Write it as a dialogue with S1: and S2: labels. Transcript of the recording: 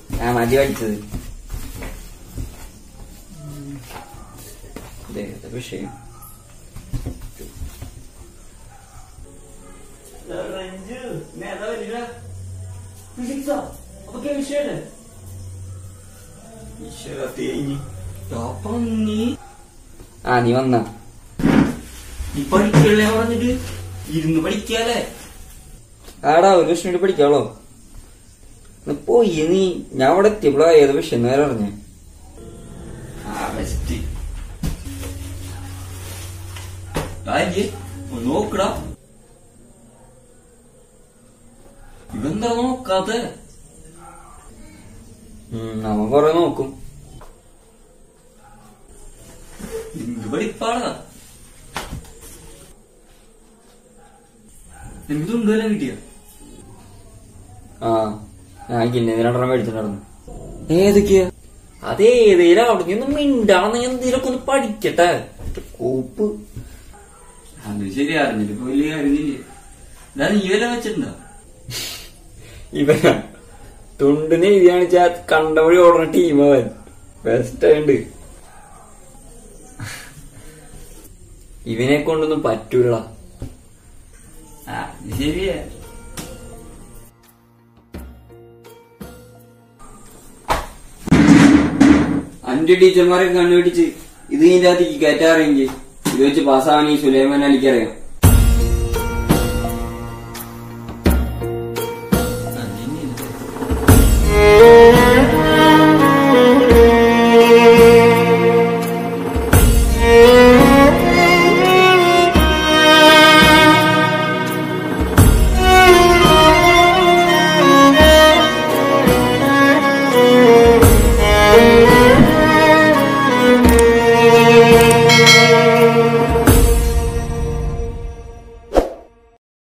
S1: ആ മതി പഠിച്ചത് ഇതേത് വിഷയം ആ നീ വന്ന
S2: നീ പഠിക്കല്ലേ പറഞ്ഞിട്ട് ഇരുന്ന് പഠിക്കാലേ
S1: ആടാ ഒരു വിഷയം കൂടി പഠിക്കാളോ നീ പോയി നീ ഞാൻ അവിടെ എത്തിയപ്പോഴാ ഏത് വിഷയം നേരെ അറിഞ്ഞേ
S2: ആ ബെസ്റ്റ് ഒന്ന് നോക്കടാ ഇവന്താ നോക്കാത്തെ
S1: ഉം, അവൻ കൊറേ നോക്കും
S2: എന്ത് പഠിപ്പാടാ നിനക്ക് തുണ്ടുവെല്ലാം കിട്ടിയ
S1: ആ ഞാൻ കിന്നെ രണ്ടെണ്ണം മേടിച്ചിട്ടുണ്ടായിരുന്നു ഏതൊക്കെയാ അതേ ഏതേലും അവിടെ നിന്ന് മിണ്ടാണെന്ന് ഞാൻ എന്തെങ്കിലുമൊക്കെ ഒന്ന് പഠിക്കട്ടെ കോപ്പ്
S2: അത് ശരി അറിഞ്ഞിട്ട് ഇപ്പൊ വലിയ കാര്യമില്ല ഇതാ നീ വല്ല വെച്ചിട്ടുണ്ടോ
S1: ഇവനാ തുണ്ടിന് എഴുതി കാണിച്ചാ കണ്ട വഴി ഓടുന്ന ടീം അവൻ ബെസ്റ്റ് ആയിണ്ട് ഇവനെ കൊണ്ടൊന്നും പറ്റൂല
S2: ആ ഇത് ശരിയാ
S1: അന്റെ ടീച്ചർമാരൊക്കെ കണ്ടുപിടിച്ച് ഇത് ഇതിന്റെ അകത്ത് കയറ്റാറെങ്കിൽ ഇത് വെച്ച് പാസ്സാവാൻ ഈ സുലൈമാൻ അലിക്കറിയാം